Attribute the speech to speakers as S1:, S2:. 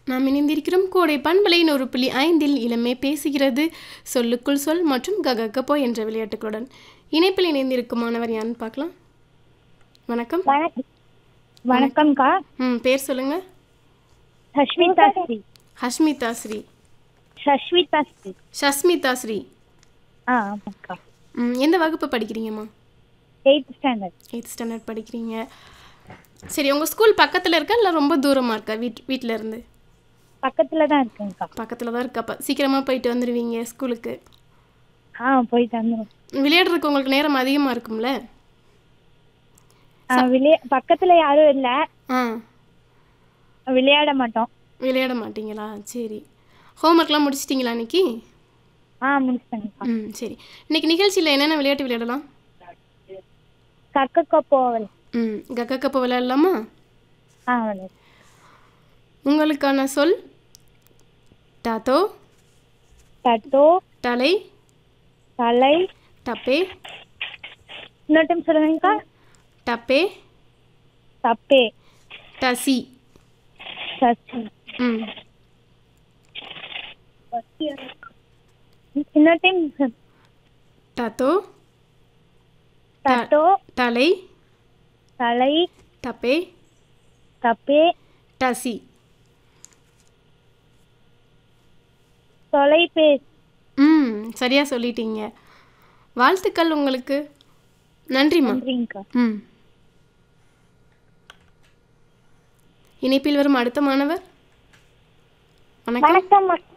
S1: நாம் இணைந்திருக்கிறோம் கோடை பண்பலையின் ஒரு புள்ளி ஐந்தில் இளமை பேசுகிறது சொல்லுக்குள் சொல் மற்றும் ககக்கப்போ என்ற விளையாட்டுகளுடன் இணைப்பில் இணைந்திருக்கும் மாணவர் யாருன்னு பார்க்கலாம் வணக்கம்
S2: வணக்கம் வணக்கம்க்கா
S1: ம் பேர் சொல்லுங்க
S2: சஷ்மிதா ஸ்ரீ
S1: ஹஷ்மிதா ஸ்ரீ
S2: சஷ்மிதா ஸ்ரீ
S1: ஷஸ்மிதா ஸ்ரீ
S2: ஆ ஆமாக்கா
S1: ம் எந்த வகுப்பு படிக்கிறீங்கம்மா
S2: எயித் ஸ்டாண்டர்ட்
S1: எயித் ஸ்டாண்டர்ட் படிக்கிறீங்க சரி உங்கள் ஸ்கூல் பக்கத்தில் இருக்கா இல்லை ரொம்ப தூரமாக இருக்கா வீட் வீட்டில் இருந்து
S2: பக்கத்துல தான் இருக்குங்கக்கா
S1: பக்கத்தில் தான் இருக்கா அப்போ சீக்கிரமாக போயிட்டு வந்துடுவீங்க ஸ்கூலுக்கு
S2: ஆ போயிட்டு வந்துடும்
S1: விளையாடுறதுக்கு உங்களுக்கு நேரம் அதிகமாக இருக்கும்ல
S2: விளையா பக்கத்துல யாரும் இல்ல
S1: ஆ
S2: விளையாட மாட்டோம்
S1: விளையாட மாட்டீங்களா சரி ஹோம்ஒர்க்லாம் முடிச்சிட்டிங்களா இன்னைக்கு
S2: ஆ முடிச்சிட்டேங்கக்கா
S1: ம் சரி இன்னைக்கு நிகழ்ச்சியில் என்னென்ன விளையாட்டு விளையாடலாம்
S2: கக்கக்கா போவல்
S1: ம் கக்க கப்போ விளையாடலாமா
S2: ஆ விளையாடு
S1: உங்களுக்கான சொல் டாத்தோ
S2: தட்டோ
S1: தலை
S2: தலை
S1: டப்பே
S2: இன்னொரு டைம் சொல்லுங்கக்கா
S1: டப்பே
S2: தப்பே
S1: டசி
S2: சச்சி
S1: ம்
S2: இன்னொரு டைம்
S1: டாத்தோ
S2: தட்டோ
S1: தலை
S2: தலை
S1: டப்பே
S2: தப்பே
S1: டசி
S2: தொலைபேசி
S1: ம் சரியாக சொல்லிட்டீங்க வாழ்த்துக்கள் உங்களுக்கு நன்றிம்மா
S2: நன்றிங்கக்கா
S1: ம் இணைப்பில் வரும் அடுத்த மாணவர் வணக்கம்
S2: வணக்கம்